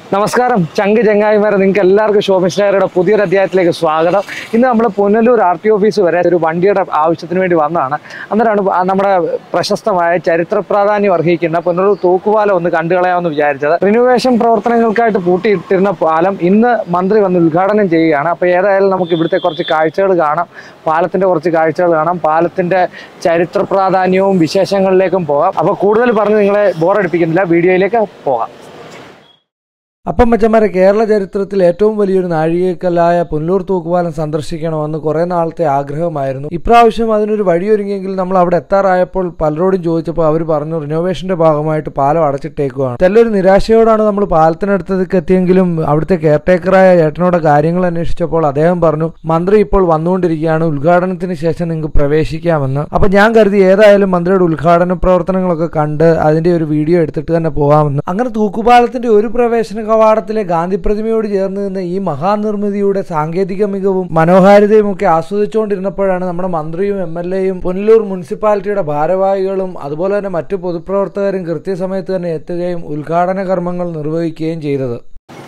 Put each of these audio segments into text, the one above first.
നമസ്കാരം ചങ്ക് ചങ്ങായിമാരെ നിങ്ങൾക്ക് എല്ലാവർക്കും ഷോമിസ്റ്റാറുടെ പുതിയൊരു അധ്യായത്തിലേക്ക് സ്വാഗതം ഇന്ന് നമ്മൾ പുനലൂർ ആർ ടി ഓഫീസ് വരെ ഒരു വണ്ടിയുടെ ആവശ്യത്തിന് വേണ്ടി വന്നതാണ് അന്നേരമാണ് ആ നമ്മുടെ പ്രശസ്തമായ ചരിത്ര പ്രാധാന്യം അർഹിക്കുന്ന പുനലൂർ തൂക്കുപാലം ഒന്ന് കണ്ടു കളയാമെന്ന് വിചാരിച്ചത് റിനോവേഷൻ പ്രവർത്തനങ്ങൾക്കായിട്ട് പൂട്ടിയിട്ടിരുന്ന പാലം ഇന്ന് മന്ത്രി വന്ന് ഉദ്ഘാടനം ചെയ്യുകയാണ് അപ്പോൾ ഏതായാലും നമുക്ക് ഇവിടുത്തെ കുറച്ച് കാഴ്ചകൾ കാണാം പാലത്തിൻ്റെ കുറച്ച് കാഴ്ചകൾ കാണാം പാലത്തിൻ്റെ ചരിത്ര പ്രാധാന്യവും വിശേഷങ്ങളിലേക്കും പോകാം അപ്പോൾ കൂടുതൽ പറഞ്ഞ് നിങ്ങളെ ബോറടിപ്പിക്കുന്നില്ല വീഡിയോയിലേക്ക് പോകാം അപ്പം മച്ചന്മാരെ കേരള ചരിത്രത്തിൽ ഏറ്റവും വലിയൊരു നാഴികക്കല്ലായ പുനലൂർ തൂക്കുപാലം സന്ദർശിക്കണമെന്ന് കുറെ നാളത്തെ ആഗ്രഹമായിരുന്നു ഇപ്രാവശ്യം അതിനൊരു വഴിയൊരുങ്ങിയെങ്കിൽ നമ്മൾ അവിടെ എത്താറായപ്പോൾ പലരോടും ചോദിച്ചപ്പോൾ അവർ പറഞ്ഞു റിനോവേഷന്റെ ഭാഗമായിട്ട് പാലം അടച്ചിട്ടേക്കുവാണ് നല്ലൊരു നിരാശയോടാണ് നമ്മൾ പാലത്തിനടുത്തേക്ക് എത്തിയെങ്കിലും അവിടുത്തെ കെയർടേക്കറായ ചേട്ടനോട് കാര്യങ്ങൾ അന്വേഷിച്ചപ്പോൾ അദ്ദേഹം പറഞ്ഞു മന്ത്രി ഇപ്പോൾ വന്നുകൊണ്ടിരിക്കുകയാണ് ഉദ്ഘാടനത്തിന് ശേഷം നിങ്ങൾക്ക് പ്രവേശിക്കാമെന്ന് അപ്പൊ ഞാൻ കരുതി ഏതായാലും മന്ത്രിയുടെ ഉദ്ഘാടന പ്രവർത്തനങ്ങളൊക്കെ കണ്ട് അതിന്റെ ഒരു വീഡിയോ എടുത്തിട്ട് തന്നെ പോകാമെന്ന് അങ്ങനെ തൂക്കുപാലത്തിന്റെ ഒരു പ്രവേശന കവാടത്തിലെ ഗാന്ധി പ്രതിമയോട് ചേർന്ന് നിന്ന് ഈ മഹാനിർമ്മിതിയുടെ സാങ്കേതിക മികവും മനോഹാരിതയും ഒക്കെ ആസ്വദിച്ചുകൊണ്ടിരുന്നപ്പോഴാണ് നമ്മുടെ മന്ത്രിയും എം എൽ എയും പുനലൂർ മുനിസിപ്പാലിറ്റിയുടെ ഭാരവാഹികളും അതുപോലെ തന്നെ മറ്റു പൊതുപ്രവർത്തകരും കൃത്യസമയത്ത് തന്നെ എത്തുകയും ഉദ്ഘാടന കർമ്മങ്ങൾ നിർവഹിക്കുകയും ചെയ്തത്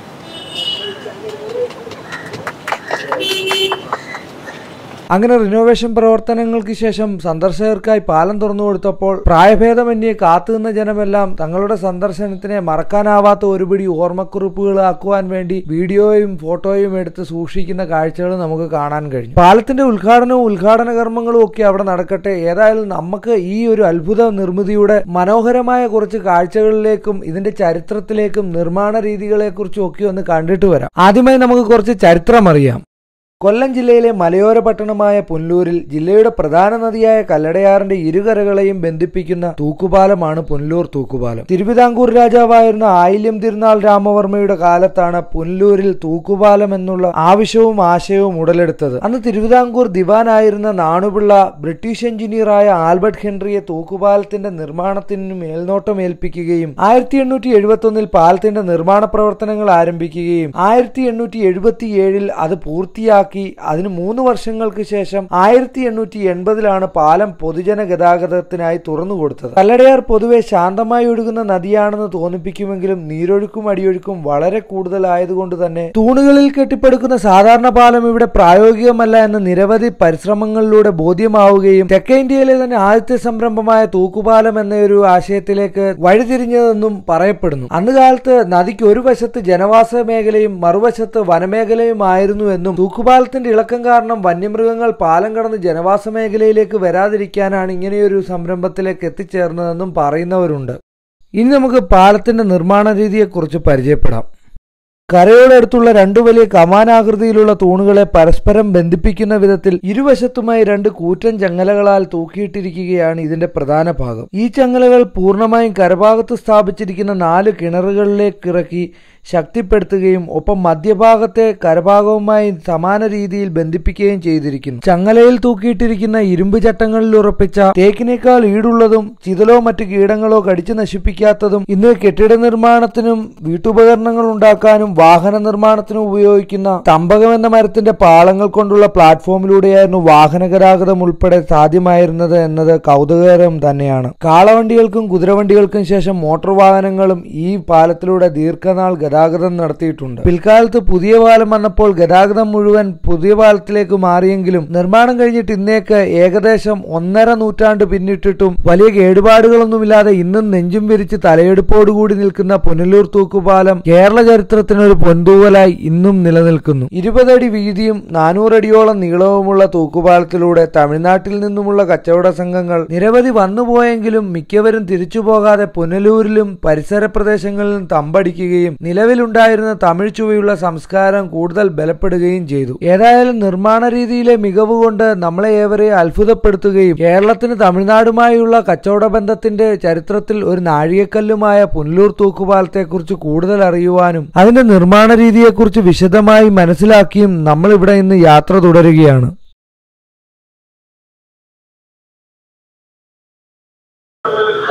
അങ്ങനെ റിനോവേഷൻ പ്രവർത്തനങ്ങൾക്ക് ശേഷം സന്ദർശകർക്കായി പാലം തുറന്നു കൊടുത്തപ്പോൾ പ്രായഭേദമന്യേ കാത്തുനിന്ന ജനമെല്ലാം തങ്ങളുടെ സന്ദർശനത്തിനെ മറക്കാനാവാത്ത ഒരുപിടി ഓർമ്മക്കുറിപ്പുകളാക്കുവാൻ വേണ്ടി വീഡിയോയും ഫോട്ടോയും എടുത്ത് സൂക്ഷിക്കുന്ന കാഴ്ചകൾ നമുക്ക് കാണാൻ കഴിഞ്ഞു പാലത്തിന്റെ ഉദ്ഘാടനവും ഉദ്ഘാടന കർമ്മങ്ങളും ഒക്കെ അവിടെ നടക്കട്ടെ ഏതായാലും നമുക്ക് ഈ ഒരു അത്ഭുത നിർമ്മിതിയുടെ മനോഹരമായ കുറച്ച് കാഴ്ചകളിലേക്കും ഇതിന്റെ ചരിത്രത്തിലേക്കും നിർമ്മാണ രീതികളെക്കുറിച്ചും ഒക്കെ ഒന്ന് കണ്ടിട്ട് വരാം ആദ്യമായി നമുക്ക് കുറച്ച് ചരിത്രം അറിയാം കൊല്ലം ജില്ലയിലെ മലയോര പട്ടണമായ പുനലൂരിൽ ജില്ലയുടെ പ്രധാന നദിയായ കല്ലടയാറിന്റെ ഇരുകരകളെയും ബന്ധിപ്പിക്കുന്ന തൂക്കുപാലമാണ് പുനലൂർ തൂക്കുപാലം തിരുവിതാംകൂർ രാജാവായിരുന്ന ആയില്യം തിരുനാൾ രാമവർമ്മയുടെ കാലത്താണ് പുനലൂരിൽ തൂക്കുപാലം എന്നുള്ള ആവശ്യവും ആശയവും ഉടലെടുത്തത് അന്ന് തിരുവിതാംകൂർ ദിവാനായിരുന്ന നാണുപിള്ള ബ്രിട്ടീഷ് എഞ്ചിനീയറായ ആൽബർട്ട് ഹെൻറിയെ തൂക്കുപാലത്തിന്റെ നിർമ്മാണത്തിന് മേൽനോട്ടം ഏൽപ്പിക്കുകയും ആയിരത്തി എണ്ണൂറ്റി എഴുപത്തി ഒന്നിൽ പാലത്തിന്റെ നിർമ്മാണ പ്രവർത്തനങ്ങൾ ആരംഭിക്കുകയും ആയിരത്തി എണ്ണൂറ്റി എഴുപത്തി ഏഴിൽ അത് പൂർത്തിയാക്കി അതിന് മൂന്ന് വർഷങ്ങൾക്ക് ശേഷം ആയിരത്തി എണ്ണൂറ്റി എൺപതിലാണ് പാലം പൊതുജന ഗതാഗതത്തിനായി തുറന്നു കൊടുത്തത് കല്ലടയാർ പൊതുവെ ശാന്തമായി ഒഴുകുന്ന നദിയാണെന്ന് തോന്നിപ്പിക്കുമെങ്കിലും നീരൊഴുക്കും അടിയൊഴുക്കും വളരെ കൂടുതലായതുകൊണ്ട് തന്നെ തൂണുകളിൽ കെട്ടിപ്പടുക്കുന്ന സാധാരണ പാലം ഇവിടെ പ്രായോഗികമല്ല എന്ന് നിരവധി പരിശ്രമങ്ങളിലൂടെ ബോധ്യമാവുകയും തെക്കേ ഇന്ത്യയിലെ തന്നെ ആദ്യത്തെ സംരംഭമായ തൂക്കുപാലം എന്ന ഒരു ആശയത്തിലേക്ക് വഴിതിരിഞ്ഞതെന്നും പറയപ്പെടുന്നു അന്ന് കാലത്ത് നദിക്ക് ഒരു വശത്ത് ജനവാസ മേഖലയും മറുവശത്ത് വനമേഖലയും ആയിരുന്നു എന്നും തൂക്കുപാലത്തിന്റെ ഇളക്കം കാരണം വന്യമൃഗങ്ങൾ പാലം കടന്ന് ജനവാസ മേഖലയിലേക്ക് വരാതിരിക്കാനാണ് ഇങ്ങനെയൊരു സംരംഭത്തിലേക്ക് എത്തിച്ചേർന്നതെന്നും പറയുന്നവരുണ്ട് ഇനി നമുക്ക് പാലത്തിന്റെ നിർമ്മാണ രീതിയെക്കുറിച്ച് പരിചയപ്പെടാം കരയോടടുത്തുള്ള രണ്ടു വലിയ കമാനാകൃതിയിലുള്ള തൂണുകളെ പരസ്പരം ബന്ധിപ്പിക്കുന്ന വിധത്തിൽ ഇരുവശത്തുമായി രണ്ട് കൂറ്റൻ ചങ്ങലകളാൽ തൂക്കിയിട്ടിരിക്കുകയാണ് ഇതിന്റെ പ്രധാന ഭാഗം ഈ ചങ്ങലകൾ പൂർണ്ണമായും കരഭാഗത്ത് സ്ഥാപിച്ചിരിക്കുന്ന നാല് കിണറുകളിലേക്ക് ഇറക്കി ശക്തിപ്പെടുത്തുകയും ഒപ്പം മധ്യഭാഗത്തെ കരഭാഗവുമായി സമാന രീതിയിൽ ബന്ധിപ്പിക്കുകയും ചെയ്തിരിക്കുന്നു ചങ്ങലയിൽ തൂക്കിയിട്ടിരിക്കുന്ന ഇരുമ്പ് ചട്ടങ്ങളിൽ ഉറപ്പിച്ച തേക്കിനേക്കാൾ ഈടുള്ളതും ചിതലോ മറ്റു കീടങ്ങളോ കടിച്ചു നശിപ്പിക്കാത്തതും ഇന്ന് കെട്ടിട നിർമ്മാണത്തിനും വീട്ടുപകരണങ്ങൾ ഉണ്ടാക്കാനും വാഹന നിർമ്മാണത്തിനും ഉപയോഗിക്കുന്ന തമ്പകം എന്ന മരത്തിന്റെ പാളങ്ങൾ കൊണ്ടുള്ള പ്ലാറ്റ്ഫോമിലൂടെയായിരുന്നു വാഹന ഗതാഗതം ഉൾപ്പെടെ സാധ്യമായിരുന്നത് എന്നത് കൗതുകകരം തന്നെയാണ് കാളവണ്ടികൾക്കും കുതിരവണ്ടികൾക്കും ശേഷം മോട്ടോർ വാഹനങ്ങളും ഈ പാലത്തിലൂടെ ദീർഘനാൾ ഗതാഗതം നടത്തിയിട്ടുണ്ട് പിൽക്കാലത്ത് പുതിയ പാലം വന്നപ്പോൾ ഗതാഗതം മുഴുവൻ പുതിയ പാലത്തിലേക്ക് മാറിയെങ്കിലും നിർമ്മാണം കഴിഞ്ഞിട്ട് ഇന്നേക്ക് ഏകദേശം ഒന്നര നൂറ്റാണ്ട് പിന്നിട്ടിട്ടും വലിയ കേടുപാടുകളൊന്നുമില്ലാതെ ഇന്നും നെഞ്ചും വിരിച്ച് തലയെടുപ്പോടുകൂടി നിൽക്കുന്ന പുനലൂർ തൂക്കുപാലം കേരള ചരിത്രത്തിനൊരു പൊന്തൂവലായി ഇന്നും നിലനിൽക്കുന്നു ഇരുപതടി വീതിയും നാനൂറടിയോളം നീളവുമുള്ള തൂക്കുപാലത്തിലൂടെ തമിഴ്നാട്ടിൽ നിന്നുമുള്ള കച്ചവട സംഘങ്ങൾ നിരവധി വന്നുപോയെങ്കിലും മിക്കവരും തിരിച്ചു പോകാതെ പുനലൂരിലും പരിസര പ്രദേശങ്ങളിലും തമ്പടിക്കുകയും നിലവിലുണ്ടായിരുന്ന തമിഴ് ചുവയുള്ള സംസ്കാരം കൂടുതൽ ബലപ്പെടുകയും ചെയ്തു ഏതായാലും നിർമ്മാണ രീതിയിലെ മികവ് കൊണ്ട് നമ്മളെ ഏവരെയും അത്ഭുതപ്പെടുത്തുകയും കേരളത്തിന് തമിഴ്നാടുമായുള്ള കച്ചവട ബന്ധത്തിന്റെ ചരിത്രത്തിൽ ഒരു നാഴികക്കല്ലുമായ പുനലൂർ തൂക്കുപാലത്തെക്കുറിച്ച് കൂടുതൽ അറിയുവാനും അതിന്റെ നിർമ്മാണ രീതിയെക്കുറിച്ച് വിശദമായി മനസ്സിലാക്കിയും നമ്മൾ ഇവിടെ ഇന്ന് യാത്ര തുടരുകയാണ്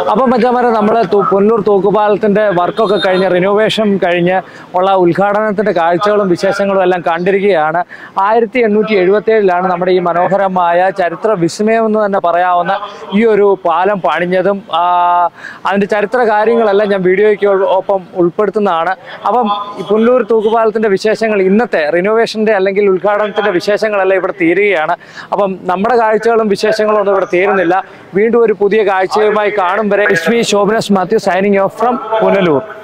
അപ്പം മച്ചാമാരെ നമ്മൾ പുനലൂർ തൂക്കുപാലത്തിൻ്റെ വർക്കൊക്കെ കഴിഞ്ഞ് റിനോവേഷൻ കഴിഞ്ഞ് ഉള്ള ഉദ്ഘാടനത്തിൻ്റെ കാഴ്ചകളും വിശേഷങ്ങളും എല്ലാം കണ്ടിരിക്കുകയാണ് ആയിരത്തി എണ്ണൂറ്റി എഴുപത്തേഴിലാണ് നമ്മുടെ ഈ മനോഹരമായ ചരിത്ര വിസ്മയം എന്ന് തന്നെ പറയാവുന്ന ഈ ഒരു പാലം പണിഞ്ഞതും ആ, അതിൻ്റെ ചരിത്ര കാര്യങ്ങളെല്ലാം ഞാൻ വീഡിയോയ്ക്ക് ഒപ്പം ഉൾപ്പെടുത്തുന്നതാണ് അപ്പം ഈ പുനലൂർ തൂക്കുപാലത്തിൻ്റെ വിശേഷങ്ങൾ ഇന്നത്തെ റിനോവേഷൻ്റെ അല്ലെങ്കിൽ ഉദ്ഘാടനത്തിൻ്റെ വിശേഷങ്ങളെല്ലാം ഇവിടെ തീരുകയാണ് അപ്പം നമ്മുടെ കാഴ്ചകളും വിശേഷങ്ങളും ഒന്നും ഇവിടെ തീരുന്നില്ല വീണ്ടും ഒരു പുതിയ കാഴ്ചയുമായി കാണും വരെ ഇസ്മി ശോഭനസ് Mathew signing off from Punalur